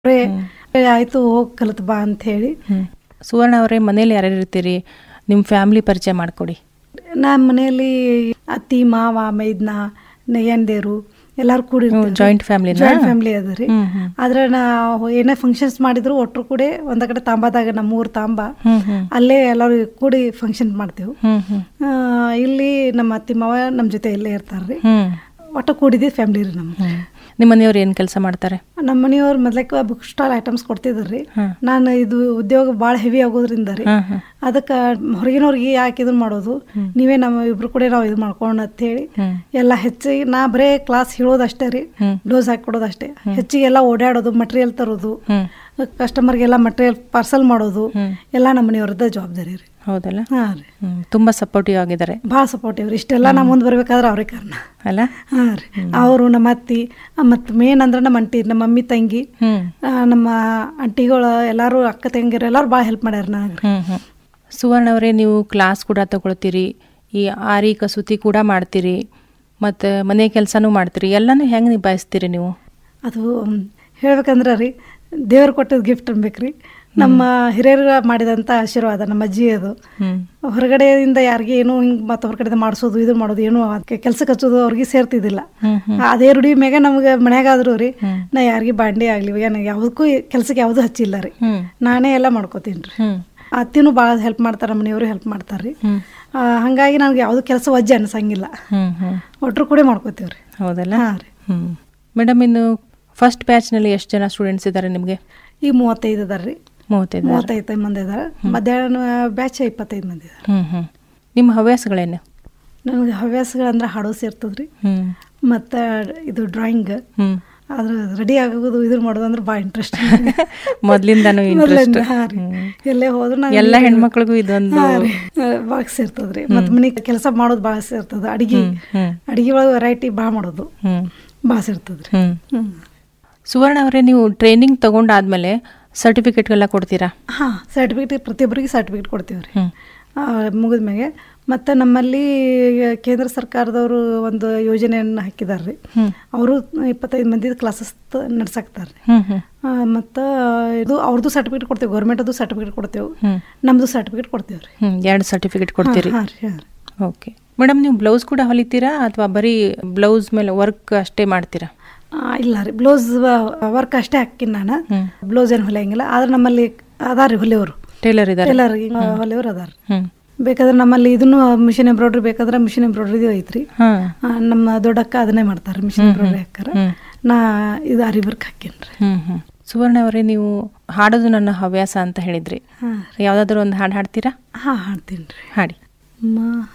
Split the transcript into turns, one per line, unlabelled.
ಅವ್ರೇ ಆಯ್ತು ಹೋಗಿ ಕಲಿತು ಬಾ ಅಂತ ಹೇಳಿ
ಹ್ಮ್ ಸುವರ್ಣ ಅವರೇ ಮನೇಲಿ ಯಾರ್ಯಾರು ಇರ್ತೀರಿ ನಿಮ್ಮ ಫ್ಯಾಮಿಲಿ ಪರಿಚಯ ಮಾಡಿಕೊಡಿ
ನಮ್ಮ ಮನೆಯಲ್ಲಿ ಅತ್ತಿ ಮಾವ ಮೈದ್ನ ನಯ್ಯಂದೇರು ಎಲ್ಲಾರು ಕೂಡಿ
ಜಾಯಿಂಟ್ ಫ್ಯಾಮಿಲಿನ
ಜಾಯಿಂಟ್ ಫ್ಯಾಮಿಲಿ ಅದ ರೀ
ಹ್ಮ್ ಹ್ಮ್
ಆದ್ರೆ ನಾವು ಏನೇ ಫಂಕ್ಷನ್ಸ್ ಮಾಡಿದ್ರು ಒಟ್ಟರು ಕೂಡಿ ಒಂದ ಕಡೆ ತಾಂಬಾದಾಗ ನಮ್ಮ ಊರ್ ತಾಂಬ
ಹ್ಮ್ ಹ್ಮ್
ಅಲ್ಲೇ ಎಲ್ಲರೂ ಕೂಡಿ ಫಂಕ್ಷನ್ ಮಾಡ್ತೇವೆ
ಹ್ಮ್ ಹ್ಮ್
ಆ, ಇಲ್ಲಿ ನಮ್ಮ ಅತ್ತಿ ಮಾವ ನಮ್ಮ ಜೊತೆ ಇಲ್ಲೇ ಇರ್ತಾರ್ರಿ
ಹ್ಮ್
ಒಟ್ಟು ಕೂಡಿದ್ವಿ ಫ್ಯಾಮಿಲಿ ರೀ ನಮ್ದು
ಹ್ಮ್ ನಿಮ್ಮ ಮನೆಯವ್ರು ಏನು ಕೆಲಸ ಮಾಡ್ತಾರೆ
ನಮ್ಮ ಮನೆಯವ್ರು ಮೊದ್ಲಕ್ಕೆ ಬುಕ್ ಸ್ಟಾಲ್ ಐಟಮ್ಸ್ ಕೊಡ್ತಿದ್ರಿ
ಹ್ಮ್.
ನಾನು ಇದು ಉದ್ಯೋಗ ಭಾಳ ಹೆವಿ ಆಗೋದ್ರಿಂದ ರೀ
ಹ್ಮ್ ಹ್ಮ್
ಅದಕ್ಕೆ ಹೊರಗಿನವ್ರಿಗೆ ಯಾಕೆ ಇದನ್ನ ಮಾಡೋದು ನೀವೇ ನಮ್ಮ ಇಬ್ರು ಕೂಡ ನಾವು ಇದು ಮಾಡ್ಕೊಂಡು ಅಂತ ಹೇಳಿ
ಹ್ಮ್
ಎಲ್ಲ ಹೆಚ್ಚಿಗೆ ನಾ ಬರೇ ಕ್ಲಾಸ್ ಹೇಳೋದಷ್ಟೇ ರೀ
ಹ್ಮ್.
ಡೋಸ್ ಹಾಕಿ ಕೊಡೋದಷ್ಟೇ ಹೆಚ್ಚಿಗೆ ಎಲ್ಲ ಓಡಾಡೋದು ಮಟೀರಿಯಲ್ ತರೋದು
ಹ್ಮ್
ಕಸ್ಟಮರ್ಗೆಲ್ಲ ಮಟೀರಿಯಲ್ ಪಾರ್ಸಲ್ ಮಾಡೋದು
ಹ್ಮ್.
ಎಲ್ಲ ನಮ್ಮ ಮನೆಯವ್ರದ್ದ ಜವಾಬ್ದಾರಿ ರೀ
ಹೌದಲ್ಲ
ಹಾಂ ರೀ
ಹ್ಮ್ ತುಂಬಾ ಸಪೋರ್ಟಿವ್ ಆಗಿದ್ದಾರೆ
ಭಾಳ ಸಪೋರ್ಟಿವ್ ರೀ ಇಷ್ಟೆಲ್ಲ ನಾ ಮುಂದೆ ಬರ್ಬೇಕಾದ್ರೆ ಅವ್ರೇ ಕಾರಣ
ಅಲ್ಲ
ಹಾಂ ರೀ ಅವರು ನಮ್ಮ ಅತ್ತಿ ಮತ್ತು ಮೇನ್ ಅಂದ್ರೆ ನಮ್ಮ ಅಂಟಿ ನಮ್ಮ ಮಮ್ಮಿ ತಂಗಿ
ಹ್ಮ್
ಆ, ನಮ್ಮ ಅಂಟಿಗಳು ಎಲ್ಲರೂ ಅಕ್ಕ ತಂಗಿರು ಎಲ್ಲರೂ ಭಾಳ ಹೆಲ್ಪ್ ಮಾಡ್ಯಾರ ನನಗೆ ರೀ
ಹ್ಮ್ ಹ್ಮ್ ಸುವರ್ಣ ಅವರೇ ನೀವು ಕ್ಲಾಸ್ ಕೂಡ ತಗೊಳ್ತೀರಿ ಈ ಆರಿ ಕಸೂತಿ ಕೂಡ ಮಾಡ್ತೀರಿ ಮತ್ತು ಮನೆ ಕೆಲಸನೂ ಮಾಡ್ತೀರಿ ಎಲ್ಲನೂ ಹೆಂಗೆ ನಿಭಾಯಿಸ್ತೀರಿ ನೀವು
ಅದು ಮ್, ಹೇಳ್ಬೇಕಂದ್ರೆ ರೀ ದೇವ್ರು ಕೊಟ್ಟದ ಗಿಫ್ಟ್ ಅನ್ಬೇಕ್ರಿ ನಮ್ಮ ಹಿರಿಯರು ಮಾಡಿದಂಥ ಆಶೀರ್ವಾದ ನಮ್ಮ ಅಜ್ಜಿ ಅದು
ಹ್ಮ್
ಹೊರಗಡೆಯಿಂದ ಯಾರಿಗೆ ಏನೂ ಹಿಂಗೆ ಮತ್ತು ಹೊರಗಡೆ ಮಾಡಿಸೋದು ಇದು ಮಾಡೋದು ಏನೂ ಕೆಲ್ಸಕ್ಕೆ ಹಚ್ಚೋದು ಅವ್ರಿಗೆ ಸೇರ್ತಿದ್ದಿಲ್ಲ
ಹ್ಮ್ ಹ್ಮ್
ಅದೇ ರೂಢಿ ಮ್ಯಾಗ ನಮ್ಗೆ ಮನ್ಯಾಗಾದ್ರು ರೀ
ಹ್ಮ್.
ನಾ ಯಾರಿಗೆ ಬಾಂಡೆ ಆಗಲಿ ನನಗೆ ಯಾವುದಕ್ಕೂ ಕೆಲ್ಸಕ್ಕೆ ಯಾವುದೂ ಹಚ್ಚಿಲ್ಲ ರೀ
ಹ್ಮ್
ನಾನೇ ಎಲ್ಲ ಮಾಡ್ಕೋತೀನಿ ರೀ
ಹ್ಮ್
ಅತ್ತಿನೂ ಭಾಳ ಹೆಲ್ಪ್ ಮಾಡ್ತಾರೆ ಮನೆಯವರು ಹೆಲ್ಪ್ ಮಾಡ್ತಾರೆ ರೀ
ಹ್ಮ್
ಹಾಗಾಗಿ ನನಗೆ ಯಾವುದು ಕೆಲಸ ವಜ್ಜೆ ಅನ್ಸಂಗಿಲ್ಲ
ಹ್ಮ್ ಹ್ಮ್
ಒಟ್ರು ಕೂಡ ಮಾಡ್ಕೋತೀವಿ ರೀ
ಹೌದಲ್ಲ
ಹಾಂ ರೀ
ಹ್ಮ್ ಮೇಡಮ್ ಇನ್ನು ಫಸ್ಟ್ ಬ್ಯಾಚ್ನಲ್ಲಿ ಎಷ್ಟು ಜನ ಸ್ಟೂಡೆಂಟ್ಸ್ ಇದ್ದಾರೆ ನಿಮಗೆ
ಈಗ ಮೂವತ್ತೈದು ಅದಾರ ರೀ
ಮೂವತ್ತೈದು
ಮೂವತ್ತೈದು ಮಂದಿ ಇದಾರೆ ಮಧ್ಯಾಹ್ನ ಬ್ಯಾಚ್ ಇಪ್ಪತ್ತೈದು ಮಂದಿ ಇದಾರೆ
ಹ್ಮ್ ಹ್ಮ್ ನಿಮ್ಮ ಹವ್ಯಾಸಗಳೇನು
ನನಗೆ ಹವ್ಯಾಸಗಳಂದ್ರೆ ಹಾಡೋ ಸೇರ್ತದೆ ರೀ
ಹ್ಮ್
ಮತ್ತು ಇದು ಡ್ರಾಯಿಂಗ್
ಹ್ಮ್
ಅದ್ರ ರೆಡಿ ಆಗೋದು ಇದು ಮಾಡೋದು ಅಂದ್ರೆ ಭಾಳ ಇಂಟ್ರೆಸ್ಟ್
ಮೊದ್ಲಿಂದಾನು ಇಂಟ್ರೆಸ್ಟ್
ಹಾಂ ರೀ ಎಲ್ಲೇ ಹೋದ್ರು ನಾನು
ಎಲ್ಲ ಹೆಣ್ಮಕ್ಳಿಗೂ ಇದೊಂದು
ಭಾಳ ಸೇರ್ತದೆ ರೀ ಮತ್ತು ಮನೆ ಕೆಲಸ ಮಾಡೋದು ಭಾಳ ಸೇರ್ತದೆ ಅಡಿಗೆ
ಹ್ಮ್
ಅಡಿಗೆ ಒಳಗೆ ವೆರೈಟಿ ಭಾಳ ಮಾಡೋದು
ಹ್ಮ್
ಭಾಳ ಸೇರ್ತದೆ ರೀ
ಹ್ಮ್
ಹ್ಞೂ
ಸುವರ್ಣ ಅವರೇ ನೀವು ಟ್ರೈನಿಂಗ್ ತಗೊಂಡಾದ್ಮೇಲೆ ಸರ್ಟಿಫಿಕೇಟ್ಗೆಲ್ಲ ಕೊಡ್ತೀರಾ
ಹಾಂ ಸರ್ಟಿಫಿಕೇಟ್ ಪ್ರತಿಯೊಬ್ಬರಿಗೆ ಸರ್ಟಿಫಿಕೇಟ್ ಕೊಡ್ತೀವಿ ರೀ
ಹ್ಮ್
ಮುಗಿದ ಮ್ಯಾಗೆ ಮತ್ತು ನಮ್ಮಲ್ಲಿ ಕೇಂದ್ರ ಸರ್ಕಾರದವರು ಒಂದು ಯೋಜನೆಯನ್ನು ಹಾಕಿದ್ದಾರೆ ರೀ
ಹ್ಮ್
ಅವರು ಇಪ್ಪತ್ತೈದು ಮಂದಿ ಕ್ಲಾಸಸ್ ನಡ್ಸಾಕ್ತಾರೆ ರೀ
ಹ್ಮ್ ಹ್ಮ್
ಮತ್ತು ಇದು ಅವ್ರದ್ದು ಸರ್ಟಿಫಿಕೇಟ್ ಕೊಡ್ತೇವೆ ಗೌರ್ಮೆಂಟದು ಸರ್ಟಿಫಿಕೇಟ್ ಕೊಡ್ತೇವೆ
ಹ್ಮ್
ನಮ್ಮದು ಸರ್ಟಿಫಿಕೇಟ್ ಕೊಡ್ತೇವೆ ರೀ
ಹ್ಮ್ ಎರಡು ಸರ್ಟಿಫಿಕೇಟ್ ಕೊಡ್ತೀರಿ
ಹಾಂ ರೀ ಹಾಂ ರೀ
ಓಕೆ ಮೇಡಮ್ ನೀವು ಬ್ಲೌಸ್ ಕೂಡ ಹೊಲಿತೀರಾ ಅಥವಾ ಬರೀ ಬ್ಲೌಸ್ ಮೇಲೆ ವರ್ಕ್ ಅಷ್ಟೇ ಮಾಡ್ತೀರಾ
ಆ, ಇಲ್ಲ ರೀ ಬ್ಲೌಸ್ ವರ್ಕ್ ಅಷ್ಟೇ ಹಾಕಿನಿ ನಾನು
ಹ್ಮ್
ಬ್ಲೌಸ್ ಏನು ಹೊಲಿಯಂಗಿಲ್ಲ ಆದ್ರೆ ನಮ್ಮಲ್ಲಿ ಅದಾರ ರೀ ಹೊಲಿಯೋರು
ಟೇಲರ್ ಇದ್ದಾರೆ
ಟೈಲರ್ ಹೊಲಿಯೋರು ಅದಾರ
ಹ್ಮ್
ಬೇಕಾದ್ರೆ ನಮ್ಮಲ್ಲಿ ಇದನ್ನು ಮಿಷಿನ್ ಎಂಬ್ರಾಯ್ಡ್ರಿ ಬೇಕಾದ್ರೆ ಮಿಷಿನ್ ಎಂಬ್ರಾಯ್ಡ್ರಿದು ಐತ್ರಿ
ಹಾ
ಆ, ನಮ್ಮ ದೊಡ್ಡಕ್ಕ ಅದನ್ನೇ ಮಾಡ್ತಾರೆ ಮಿಷಿನ್ ಎಂಬ್ರಾಯ್ಡ್ರಿ ಹಾಕಾರ
ಹ್ಮ್
ನಾ ಇದು ಅರಿ ವರ್ಕ್ ಹಾಕೇನ್ರಿ
ಹ್ಮ್ ಹ್ಮ್ ಸುವರ್ಣ ಅವರೇ ನೀವು ಹಾಡೋದು ನನ್ನ ಹವ್ಯಾಸ ಅಂತ ಹೇಳಿದ್ರಿ
ಹಾಂ
ಯಾವ್ದಾದ್ರು ಒಂದು ಹಾಡು ಹಾಡ್ತೀರಾ
ಹಾಂ ಹಾಡ್ತೀನಿ ರೀ
ಹಾಡಿ
ಮಾ